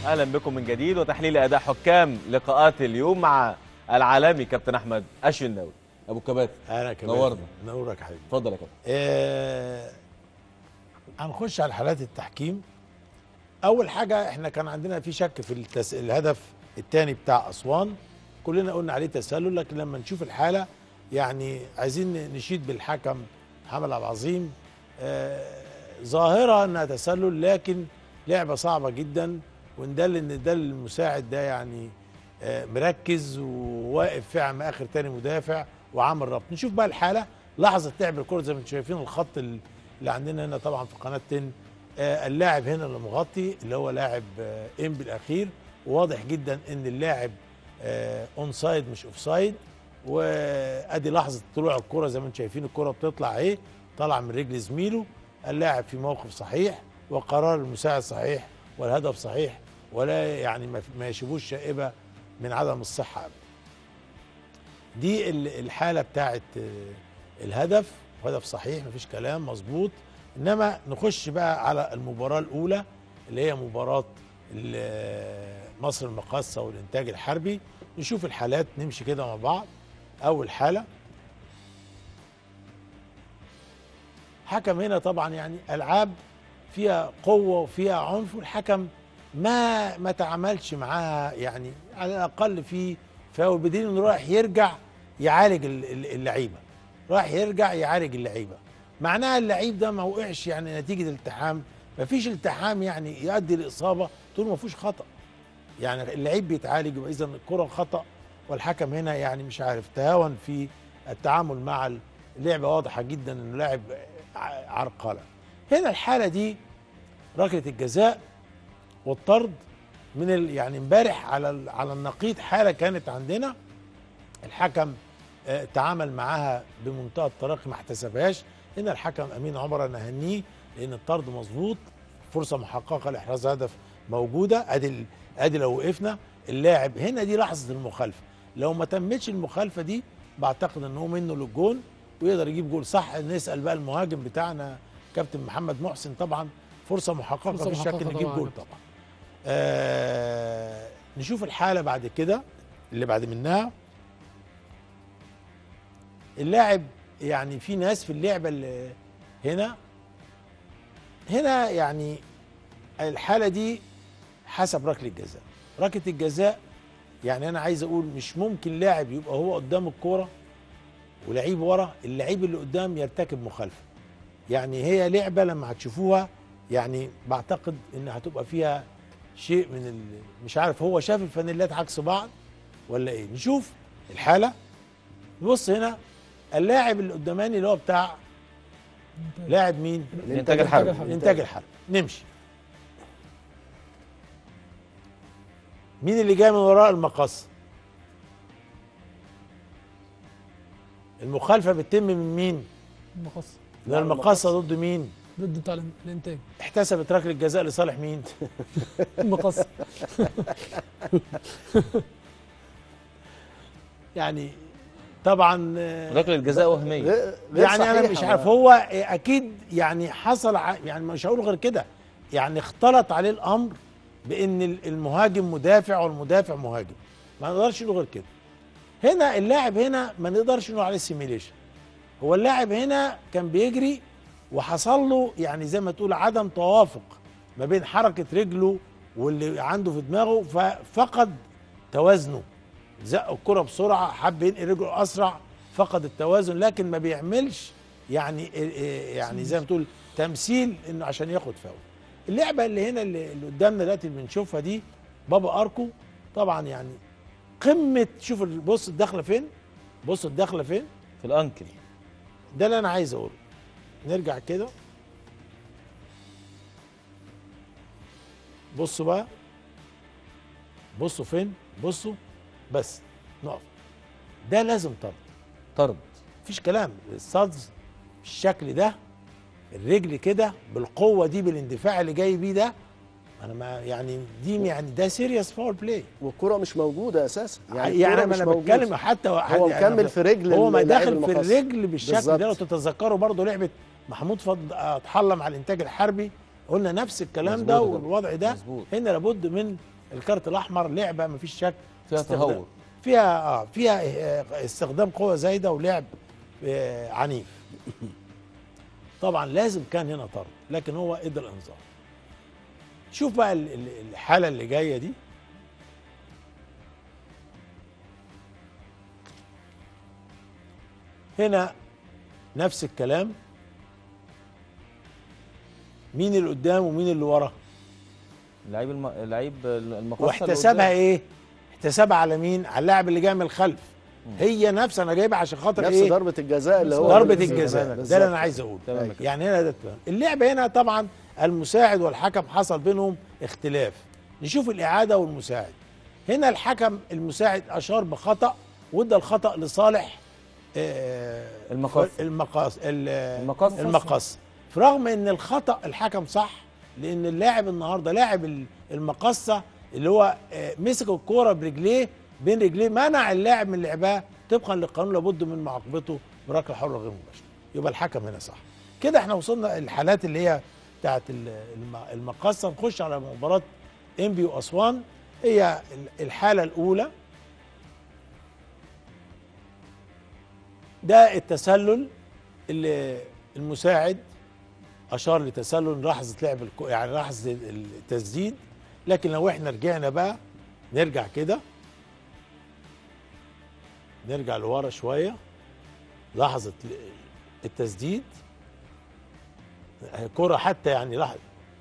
اهلا بكم من جديد وتحليل اداء حكام لقاءات اليوم مع العالمي كابتن احمد الشناوي ابو كباتن انا كمان نورنا. نورك يا حبيبي اتفضل يا كابتن آه هنخش على حالات التحكيم اول حاجه احنا كان عندنا في شك في التس... الهدف الثاني بتاع اسوان كلنا قلنا عليه تسلل لكن لما نشوف الحاله يعني عايزين نشيد بالحكم محمد عبد العظيم آه ظاهره انها تسلل لكن لعبه صعبه جدا وندل ان ده المساعد ده يعني آه مركز وواقف في عم اخر تاني مدافع وعامل ربط نشوف بقى الحاله لحظه لعب الكره زي ما انتم شايفين الخط ال- اللي عندنا هنا طبعا في قناه تن آه اللاعب هنا اللي مغطي اللي هو لاعب آه انبي الاخير وواضح جدا ان اللاعب اون سايد مش اوف سايد وادي لحظه طلوع الكره زي ما انتم شايفين الكره بتطلع اهي طالعه من رجل زميله اللاعب في موقف صحيح وقرار المساعد صحيح والهدف صحيح ولا يعني ما ما يشوفوش شائبه من عدم الصحه ابدا دي ال- الحاله بتاعت آه، الهدف هدف صحيح مفيش كلام مظبوط انما نخش بقى على المباراه الاولى اللي هي مباراه ال- مصر المقاصه والانتاج الحربي نشوف الحالات نمشي كده مع بعض اول حاله حكم هنا طبعا يعني العاب فيها قوه وفيها عنف والحكم ما ما تعاملش معاها يعني على الاقل في فاول بدين انه رايح يرجع يعالج ال- ال- اللعيبه رايح يرجع يعالج اللعيبه معناها اللعيب ده ما وقعش يعني نتيجه التحام ما فيش التحام يعني يؤدي لاصابه طول ما فيهوش خطا يعني اللعيب بيتعالج يبقى اذا الكره خطا والحكم هنا يعني مش عارف تهاون في التعامل مع اللعبه واضحه جدا انه لاعب ع- عرقله هنا الحاله دي ركله الجزاء والطرد من ال يعني امبارح على ال- على النقيض حاله كانت عندنا الحكم آه، تعامل معاها بمنتهى التراخي ما احتسبهاش هنا الحكم امين عمر انا اهنيه لان الطرد مظبوط فرصه محققه لاحراز هدف موجوده ادي ال- ادي لو وقفنا اللاعب هنا دي لحظه المخالفه لو ما تمتش المخالفه دي بعتقد ان هو منه للجون ويقدر يجيب جول صح نسال بقى المهاجم بتاعنا كابتن محمد محسن طبعا فرصه محققه فرصة في شك محققة نجيب طبعاً. جول طبعا آه نشوف الحاله بعد كده اللي بعد منها اللاعب يعني في ناس في اللعبه اللي هنا هنا يعني الحاله دي حسب ركله الجزاء ركله الجزاء يعني انا عايز اقول مش ممكن لاعب يبقى هو قدام الكوره ولعيب ورا اللعيب اللي قدام يرتكب مخالفه يعني هي لعبه لما هتشوفوها يعني بعتقد ان هتبقى فيها شيء من ال... مش عارف هو شاف الفانيلات عكس بعض ولا ايه نشوف الحاله نبص هنا اللاعب اللي قداماني اللي هو بتاع لاعب مين الانتاج الحربي الانتاج الحربي نمشي مين اللي جاي من وراء المقص المخالفه بتتم من مين المقص من المقصه ضد مين ضد بتاع الانتاج احتسبت ركله الجزاء لصالح مين المقص يعني طبعا آه، ركله جزاء وهميه غير- غير يعني انا صحيحة. مش عارف هو اكيد يعني حصل ع- يعني مش هقول غير كده يعني اختلط عليه الامر بان ال- المهاجم مدافع والمدافع مهاجم ما نقدرش نقول غير كده هنا اللاعب هنا ما نقدرش نقول عليه سيميليشن هو اللاعب هنا كان بيجري وحصل له يعني زي ما تقول عدم توافق ما بين حركه رجله واللي عنده في دماغه ففقد توازنه زق الكرة بسرعة حب ينقل رجله أسرع فقد التوازن لكن ما بيعملش يعني يعني زي ما تقول تمثيل انه عشان ياخد فاول اللعبة اللي هنا اللي اللي قدامنا دلوقتي اللي بنشوفها دي بابا اركو طبعا يعني قمة شوف ال- بص الدخلة فين بص الدخلة فين في الانكل ده اللي انا عايز اقوله نرجع كده بصوا بقى بصوا فين بصوا بس نقف ده لازم طرد طرد مفيش كلام الصد بالشكل ده الرجل كده بالقوه دي بالاندفاع اللي جاي بيه ده انا ما يعني دي يعني ده سيريس فاول بلاي والكرة مش موجودة أساسا يعني, يعني الكرة ما مش انا موجودة. بتكلم حتى هو يعني مكمل في رجل هو ما اللاعب داخل في المقص. الرجل بالشكل بالظبط. ده لو تتذكروا برضه لعبه محمود فضل اتحلم على الانتاج الحربي قلنا نفس الكلام ده مظبوط ده. والوضع ده مظبوط. هنا لابد من الكارت الاحمر لعبه ما فيش شك فيها استخدام- تهور فيها اه فيها آه، استخدام قوه زايده ولعب آه، عنيف طبعا لازم كان هنا طرد لكن هو ادى الانذار شوف بقى ال- ال- الحاله اللي جايه دي هنا نفس الكلام مين اللي قدام ومين اللي ورا اللعيب الم... اللعيب المقص واحتسبها ايه احتسبها على مين على اللاعب اللي جاي من الخلف هي نفس انا جايبها عشان خاطر نفس ايه ضربه الجزاء اللي هو ضربة بالظبط. الجزاء ده بالظبط. اللي انا عايز اقوله تمام يا كابتن. يعني هنا ده الكلام. اللعبة هنا طبعا المساعد والحكم حصل بينهم اختلاف نشوف الإعادة والمساعد هنا الحكم المساعد أشار بخطأ وادى الخطأ لصالح آه، المقص. المقص ال- المقص. المقص رغم ان الخطأ الحكم صح لان اللاعب النهارده لاعب ال- المقصة اللي هو آه، مسك الكورة برجليه بين رجليه منع اللاعب من لعبها طبقا للقانون لابد من معاقبته بركله حره غير مباشره يبقى الحكم هنا صح كده احنا وصلنا الحالات اللي هي بتاعت ال- الم- المقصه نخش على مباراه انبي واسوان هي ال- الحاله الاولى ده التسلل اللي المساعد اشار لتسلل لحظه لعب الكو يعني لحظه التسديد لكن لو احنا رجعنا بقى نرجع كده نرجع لورا شويه لحظه التسديد كرة حتى يعني لحظة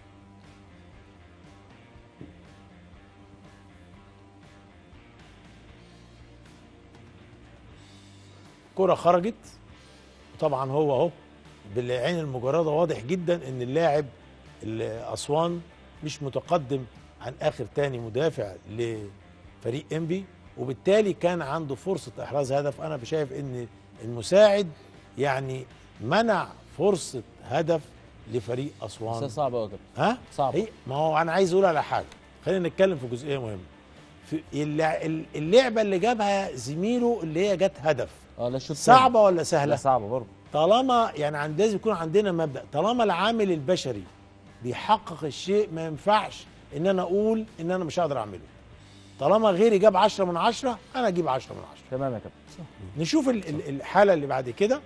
كرة خرجت طبعا هو اهو بالعين المجردة واضح جدا ان اللاعب الاسوان مش متقدم عن اخر تاني مدافع لفريق انبي وبالتالي كان عنده فرصة احراز هدف انا شايف ان المساعد يعني منع فرصة هدف لفريق بس اسوان صعب قوي يا كابتن ها صعب. هي ما هو انا عايز اقول على حاجه خلينا نتكلم في جزئيه مهمه في اللع- اللعبه اللي جابها زميله اللي هي جت هدف اه لا الشوط صعبه ولا لا سهله صعبه برضه طالما يعني عند لازم يكون عندنا مبدا طالما العامل البشري بيحقق الشيء ما ينفعش ان انا اقول ان انا مش هقدر اعمله طالما غيري جاب 10 من 10 انا اجيب 10 من 10 تمام يا كابتن نشوف ال- ال- الحاله اللي بعد كده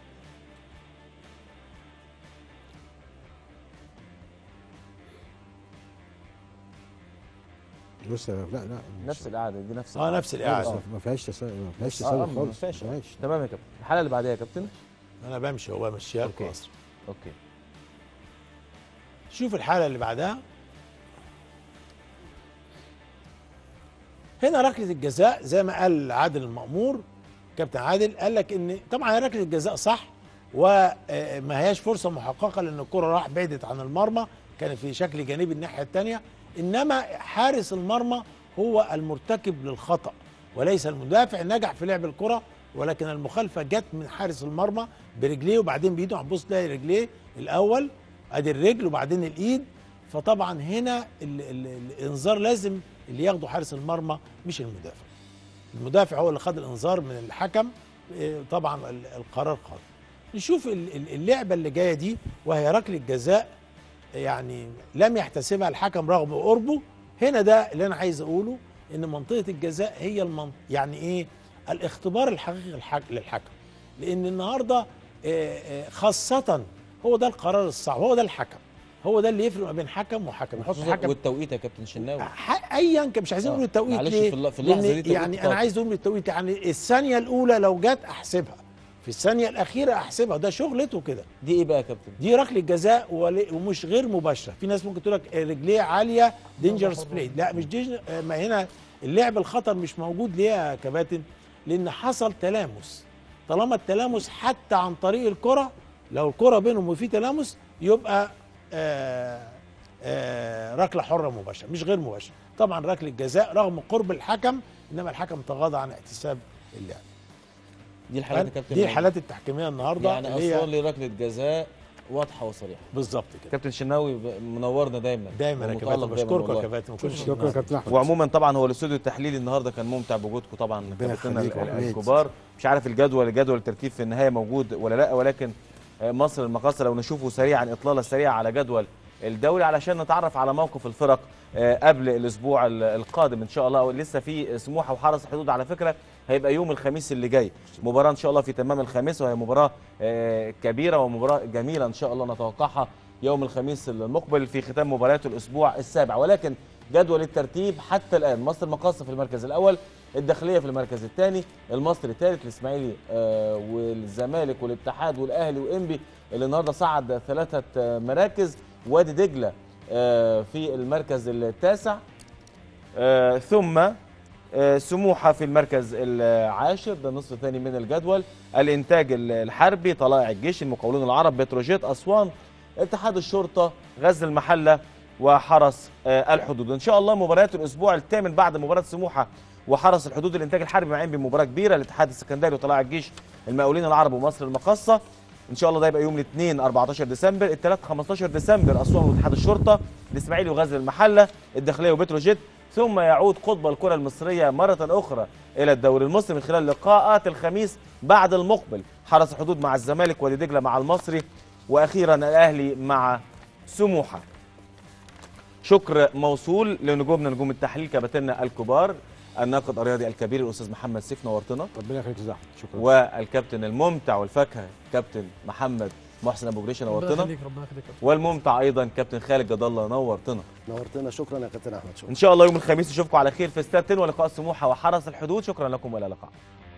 بص لا لا نفس القعده دي نفس اه القعدة. نفس القعده آه. ما فيهاش تسلل ما فيهاش آه، آه، تسلل ما خالص فيهاش. ما فيهاش تمام يا كابتن الحاله اللي بعديها يا كابتن انا بمشي هو بمشيها أوكي. لكم أسرع. اوكي شوف الحالة اللي بعدها هنا ركلة الجزاء زي ما قال عادل المأمور كابتن عادل قال لك ان طبعا هي ركلة الجزاء صح وما هياش فرصة محققة لان الكرة راح بعدت عن المرمى كانت في شكل جانبي الناحية الثانية انما حارس المرمى هو المرتكب للخطأ وليس المدافع نجح في لعب الكرة ولكن المخالفة جت من حارس المرمى برجليه وبعدين بإيده هتبص تلاقي رجليه الأول ادي الرجل وبعدين الايد فطبعا هنا ال ال الانذار لازم اللي ياخده حارس المرمى مش المدافع المدافع هو اللي خد الانذار من الحكم إيه، طبعا ال- القرار خاطئ نشوف ال- ال- اللعبه اللي جايه دي وهي ركله جزاء يعني لم يحتسبها الحكم رغم قربه هنا ده اللي انا عايز اقوله ان منطقه الجزاء هي المنطقة يعني ايه الاختبار الحقيقي الحك- للحكم لان النهارده آه، آه، خاصه هو ده القرار الصعب هو ده الحكم هو ده اللي يفرق ما بين حكم وحكم يحط خصوصاً حكم والتوقيت يا كابتن شناوي ح- ايا كان مش عايزين آه، نقول التوقيت معلش ليه؟ في الل- في اللحظة لأن دي توقيت يعني قاتل. انا عايز اقول التوقيت يعني الثانيه الاولى لو جت احسبها في الثانيه الاخيره احسبها ده شغلته كده دي ايه بقى يا كابتن دي ركله جزاء ول- ومش غير مباشره في ناس ممكن تقول لك رجليه عاليه دينجرس بلاي لا مش دي ما هنا اللعب الخطر مش موجود ليه يا كباتن لان حصل تلامس طالما التلامس حتى عن طريق الكره لو الكره بينهم وفي تلامس يبقى آه آه ركله حره مباشره مش غير مباشره طبعا ركله جزاء رغم قرب الحكم انما الحكم تغاضى عن احتساب اللعب دي الحالات يا كابتن دي الحالات التحكيميه النهارده يعني اللي اسوان هي ليه ركله جزاء واضحه وصريحه بالظبط كده كابتن شناوي ب- منورنا دايما دايما يا ومتألق كباتن دايماً بشكركم يا والله. كباتن وكل شيء شكرا يا كابتن احمد وعموما طبعا هو الاستوديو التحليلي النهارده كان ممتع بوجودكم طبعا ربنا كابتننا يخليك يا ال- حميد. الكبار مش عارف الجدول جدول الترتيب في النهايه موجود ولا لا ولكن آه، مصر المقاصه لو نشوفه سريعا اطلاله سريعه على جدول الدوري علشان نتعرف على موقف الفرق آه، قبل الاسبوع ال- القادم ان شاء الله لسه في سموحه وحرس الحدود على فكره هيبقى يوم الخميس اللي جاي مباراه ان شاء الله في تمام الخميس وهي مباراه آه، كبيره ومباراه جميله ان شاء الله نتوقعها يوم الخميس المقبل في ختام مباريات الاسبوع السابع ولكن جدول الترتيب حتى الان مصر المقاصه في المركز الاول الداخليه في المركز الثاني المصري الثالث الاسماعيلي آه، والزمالك والاتحاد والاهلي وانبي اللي النهارده صعد ثلاثه آه، مراكز وادي دجله آه، في المركز التاسع آه، ثم آه، سموحه في المركز العاشر ده النصف الثاني من الجدول الانتاج الحربي طلائع الجيش المقاولون العرب بتروجيت اسوان اتحاد الشرطه غزل المحله وحرس آه، الحدود ان شاء الله مباريات الاسبوع الثامن بعد مباراه سموحه وحرس الحدود الانتاج الحربي معين بمباراه كبيره الاتحاد السكندري وطلائع الجيش المقاولين العرب ومصر المقاصه ان شاء الله ده يبقى يوم الاثنين 14 ديسمبر الثلاث 15 ديسمبر اسوان واتحاد الشرطه الاسماعيلي وغزل المحله الداخليه وبتروجيت ثم يعود قطب الكره المصريه مره اخرى الى الدوري المصري من خلال لقاءات الخميس بعد المقبل حرس الحدود مع الزمالك وادي دجله مع المصري واخيرا الاهلي مع سموحه شكر موصول لنجومنا نجوم التحليل كباتننا الكبار الناقد الرياضي الكبير الاستاذ محمد سيف نورتنا ربنا يخليك يا زحمه شكرا والكابتن الممتع والفاكهه كابتن محمد محسن ابو جريشه ربنا نورتنا يخليك ربنا يخليك والممتع ايضا كابتن خالد جد الله نورتنا نورتنا شكرا يا كابتن احمد شكرا ان شاء الله يوم الخميس نشوفكم على خير في استاد 10 ولقاء سموحه وحرس الحدود شكرا لكم والى اللقاء